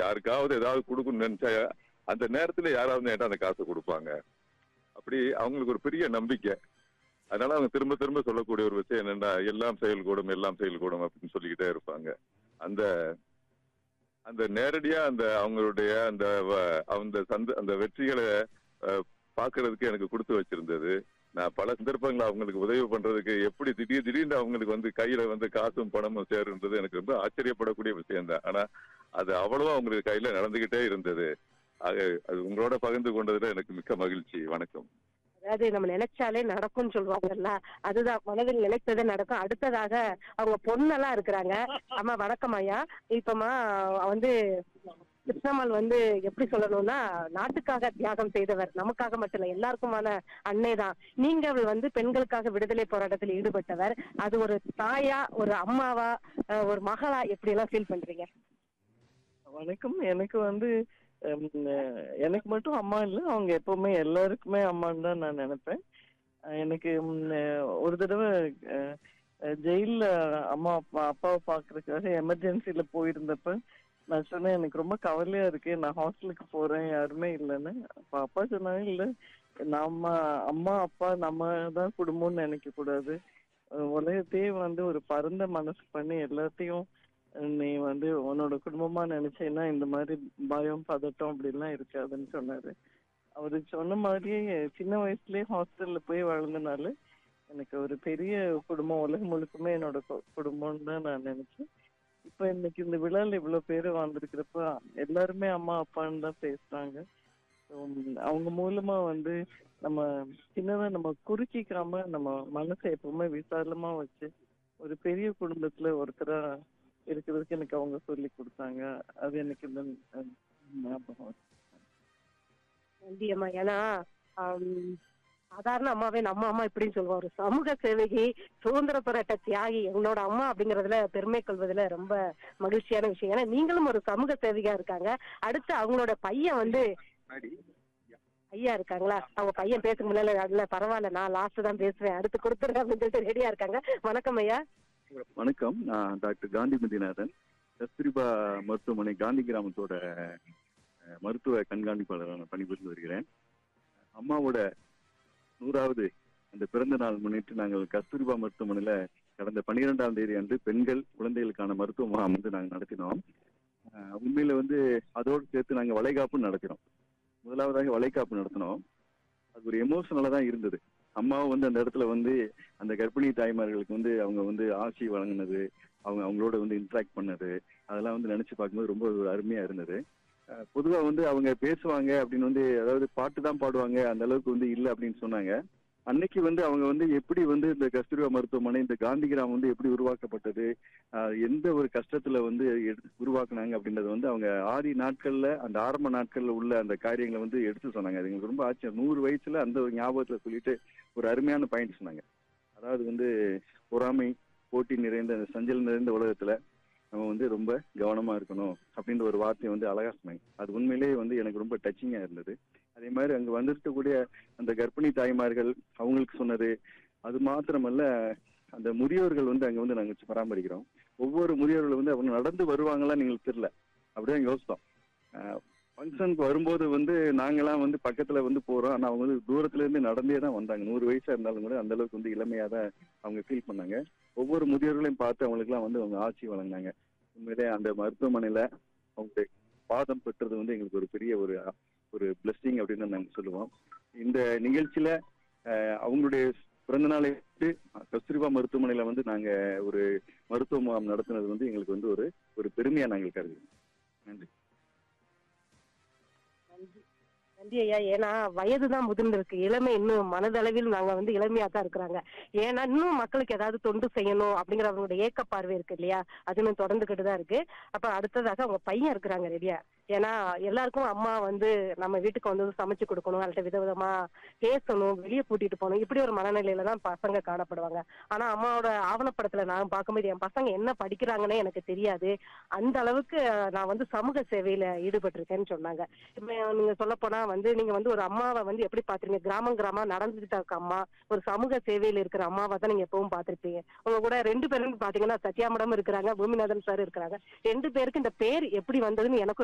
யாருக்காவது ஏதாவது கொடுக்கணும்னு நினைச்சா அந்த நேரத்துல யாராவது என்கிட்ட அந்த காசை கொடுப்பாங்க அப்படி அவங்களுக்கு ஒரு பெரிய நம்பிக்கை அதனால அவங்க திரும்ப திரும்ப சொல்லக்கூடிய ஒரு விஷயம் என்னன்னா எல்லாம் செயல்கூடும் எல்லாம் செயல்கூடும் அப்படின்னு சொல்லிக்கிட்டே இருப்பாங்க அந்த அந்த நேரடியா அந்த அவங்களுடைய அந்த வ- அந்த சந்த அந்த வெற்றிகளை அஹ், பார்க்கிறதுக்கு எனக்கு கொடுத்து வச்சிருந்தது நான் பல சந்தர்ப்பங்கள் அவங்களுக்கு உதவி பண்றதுக்கு எப்படி திடீர் திடீர்னு அவங்களுக்கு வந்து கையில வந்து காசும் பணமும் சேருன்றது எனக்கு ரொம்ப ஆச்சரியப்படக்கூடிய விஷயம் தான் ஆனா அது அவ்வளவா அவங்களுக்கு கையில நடந்துகிட்டே இருந்தது ஆக அது உங்களோட பகிர்ந்து கொண்டதுல எனக்கு மிக்க மகிழ்ச்சி வணக்கம் அதாவது நம்ம நினைச்சாலே நடக்கும்னு சொல்லுவாங்கல்ல அதுதான் மனதில் நினைத்ததே நடக்கும் அடுத்ததாக அவங்க பொண்ணெல்லாம் இருக்கிறாங்க அம்மா வணக்கம் ஐயா இப்பமா வந்து கிருஷ்ணம்மாள் வந்து எப்படி சொல்லணும்னா நாட்டுக்காக தியாகம் செய்தவர் நமக்காக மட்டும் இல்ல எல்லாருக்குமான அன்னை தான் நீங்கள் வந்து பெண்களுக்காக விடுதலை போராட்டத்தில் ஈடுபட்டவர் அது ஒரு தாயா ஒரு அம்மாவா அஹ், ஒரு மகளா எப்படி எல்லாம் ஃபீல் பண்றீங்க வணக்கம் எனக்கு வந்து ஹம், அஹ், எனக்கு மட்டும் அம்மா இல்லை அவங்க எப்பவுமே எல்லாருக்குமே அம்மான்னு தான் நான் நினைப்பேன் அஹ், எனக்கு ஹம், அஹ், ஒரு தடவை அஹ், அஹ், ஜெயில்ல அம்மா அப்பா அப்பாவை பார்க்கறதுக்காக எமர்ஜென்சில போயிருந்தப்ப நான் சொன்னேன் எனக்கு ரொம்ப கவலையா இருக்கு நான் ஹாஸ்டலுக்கு போறேன் யாருமே இல்லைன்னு அப்ப அப்பா சொன்னாங்க இல்ல நம்ம அம்மா அப்பா நம்ம தான் குடும்பம்னு நினைக்க கூடாது அஹ், உலகத்தையே வந்து ஒரு பரந்த மனசு பண்ணி எல்லாத்தையும் நீ வந்து உன்னோட குடும்பமா நினைச்சேன்னா இந்த மாதிரி பயம் பதட்டம் அப்படிலாம் இருக்காதுன்னு சொன்னாரு அவரு சொன்ன மாதிரியே சின்ன வயசுலயே ஹாஸ்டல்ல போய் வளர்ந்தனால எனக்கு ஒரு பெரிய குடும்பம் உலகம் முழுக்குமே என்னோட கு- குடும்பம்னு தான் நான் நினைச்சேன் இப்ப இன்னைக்கு இந்த விழால இவ்வளவு பேர் வந்திருக்கிறப்ப எல்லாருமே அம்மா அப்பான்னு தான் பேசுறாங்க உம், அவங்க மூலமா வந்து நம்ம சின்னதா நம்ம குறுக்கிக்காம நம்ம மனசை எப்பவுமே விசாலமா வச்சு ஒரு பெரிய குடும்பத்துல ஒருத்தரா இருக்கிறதுக்கு எனக்கு அவங்க சொல்லி கொடுத்தாங்க அது எனக்கு இந்த அஹ், ஞாபகம் இருக்கு. நன்றி அம்மா ஏன்னா ஆம், சாதாரண அம்மாவே நம்ம அம்மா இப்படின்னு சொல்லுவோம் ஒரு சமூக சேவகி சுதந்திர போராட்ட தியாகி என்னோட அம்மா அப்படிங்கறதுல பெருமை கொள்வதுல ரொம்ப மகிழ்ச்சியான விஷயம் ஏன்னா நீங்களும் ஒரு சமூக சேவிகா இருக்காங்க அடுத்து அவங்களோட பையன் வந்து ஐயா இருக்காங்களா அவங்க பையன் பேச முடியல இல்ல பரவாயில்ல நான் லாஸ்ட் தான் பேசுவேன் அடுத்து கொடுத்துறேன் அப்படின்னு சொல்லிட்டு ரெடியா இருக்காங்க வணக்கம் ஐயா வணக்கம் நான் டாக்டர் காந்தி மதிநாதன் கஸ்தூரிபா மருத்துவமனை காந்தி கிராமத்தோட அஹ், மருத்துவ கண்காணிப்பாளராக நான் பணிபுரிந்து வருகிறேன் அம்மாவோட நூறாவது அந்த பிறந்த நாள் முன்னிட்டு நாங்கள் கஸ்தூரிபா மருத்துவமனையில கடந்த பன்னிரெண்டாம் தேதி அன்று பெண்கள் குழந்தைகளுக்கான மருத்துவ முகாம் வந்து நாங்கள் நடத்தினோம் அஹ், உண்மையில வந்து அதோடு சேர்த்து நாங்கள் வளைகாப்பும் நடத்தினோம் முதலாவதாக வளைகாப்பு நடத்தினோம் அது ஒரு எமோஷனலா தான் இருந்தது அம்மாவும் வந்து அந்த இடத்துல வந்து அந்த கர்ப்பிணி தாய்மார்களுக்கு வந்து அவங்க வந்து ஆசி வழங்கினது அவங்க அவங்களோட வந்து இன்ட்ராக்ட் பண்ணது அதெல்லாம் வந்து நினைச்சு பார்க்கும்போது ரொம்ப ஒரு அருமையா இருந்தது அஹ் பொதுவா வந்து அவங்க பேசுவாங்க அப்படின்னு வந்து அதாவது பாட்டு தான் பாடுவாங்க அந்த அளவுக்கு வந்து இல்லை அப்படின்னு சொன்னாங்க அன்னைக்கு வந்து அவங்க வந்து எப்படி வந்து இந்த கஸ்தூரிபா மருத்துவமனை இந்த காந்தி கிராமம் வந்து எப்படி உருவாக்கப்பட்டது அஹ் எந்த ஒரு கஷ்டத்துல வந்து எடுத்து உருவாக்குனாங்க அப்படின்றத வந்து அவங்க ஆதி நாட்கள்ல அந்த ஆரம்ப நாட்கள்ல உள்ள அந்த காரியங்களை வந்து எடுத்து சொன்னாங்க அது எங்களுக்கு ரொம்ப ஆச்சரியம் நூறு வயசுல அந்த ஒரு ஞாபகத்துல சொல்லிட்டு ஒரு அருமையான பாயிண்ட் சொன்னாங்க அதாவது வந்து பொறாமை போட்டி நிறைந்த அந்த சஞ்சல் நிறைந்த உலகத்துல நம்ம வந்து ரொம்ப கவனமா இருக்கணும் அப்படின்ற ஒரு வார்த்தையை வந்து அழகா சொன்னாங்க அது உண்மையிலேயே வந்து எனக்கு ரொம்ப டச்சிங்கா இருந்தது அதே மாதிரி அங்க வந்திருக்கக்கூடிய அந்த கர்ப்பிணி தாய்மார்கள் அவங்களுக்கு சொன்னது அது மாத்திரமல்ல அந்த முதியோர்கள் வந்து அங்க வந்து நாங்க வச்சு பராமரிக்கிறோம் ஒவ்வொரு முதியோர்கள் வந்து அவங்க நடந்து வருவாங்களா எங்களுக்கு தெரியல அப்படிதான் யோசித்தோம் ஃபங்க்ஷனுக்கு வரும்போது வந்து நாங்கெல்லாம் வந்து பக்கத்துல வந்து போறோம் ஆனா அவங்க வந்து தூரத்துல இருந்து நடந்தே தான் வந்தாங்க நூறு வயசா இருந்தாலும் கூட அந்த அளவுக்கு வந்து இளமையா தான் அவங்க ஃபீல் பண்ணாங்க ஒவ்வொரு முதியோர்களையும் பார்த்து அவங்களுக்குலாம் வந்து அவங்க ஆட்சி வழங்கினாங்க உண்மையிலே அந்த மருத்துவமனையில அவங்க பாதம் பெற்றது வந்து எங்களுக்கு ஒரு பெரிய ஒரு ஒரு பிளெஸ்ஸிங் அப்படின்னு நாங்க சொல்லுவோம் இந்த நிகழ்ச்சியில அஹ், அவங்களுடைய பிறந்த நாளை விட்டு கஸ்தூரிபா மருத்துவமனையில வந்து நாங்க ஒரு மருத்துவ முகாம் நடத்தினது வந்து எங்களுக்கு வந்து ஒரு ஒரு பெருமையா நாங்கள் கருதுகிறோம் நன்றி நன்றி நன்றி ஐயா ஏன்னா வயது தான் முதிர்ந்திருக்கு இளமை இன்னும் மனதளவில் நாங்க வந்து இளமையா தான் இருக்கிறாங்க ஏன்னா இன்னும் மக்களுக்கு ஏதாவது தொண்டு செய்யணும் அப்படிங்கிற அவங்களுடைய ஏக்க பார்வை இருக்கு இல்லையா அது இன்னும் தொடர்ந்துகிட்டு தான் இருக்கு அப்ப அடுத்ததாக அவங்க பையன் இருக்கிறாங்க ரெடியா ஏன்னா எல்லாருக்கும் அம்மா வந்து நம்ம வீட்டுக்கு வந்து சமைச்சு கொடுக்கணும் அவள்கிட்ட விதவிதமா பேசணும் வெளியே கூட்டிட்டு போகணும் இப்படி ஒரு மனநிலையில தான் பசங்க காணப்படுவாங்க ஆனா அம்மாவோட ஆவணப்படத்துல நான் பார்க்கும்போது என் பசங்க என்ன படிக்கிறாங்கன்னே எனக்கு தெரியாது அந்த அளவுக்கு நான் வந்து சமூக சேவையில ஈடுபட்டிருக்கேன்னு சொன்னாங்க இப்ப நீங்க சொல்ல போனா வந்து நீங்க வந்து ஒரு அம்மாவை வந்து எப்படி பாத்துறீங்க கிராமம் கிராமம் நடந்துட்டு இருக்க அம்மா ஒரு சமூக சேவையில இருக்கிற அம்மாவை தான் நீங்க எப்பவும் பாத்திருப்பீங்க உங்க கூட ரெண்டு பேரும் பாத்தீங்கன்னா சத்யா மேடம் இருக்கிறாங்க பூமிநாதன் சார் இருக்கிறாங்க ரெண்டு பேருக்கு இந்த பேர் எப்படி வந்ததுன்னு எனக்கு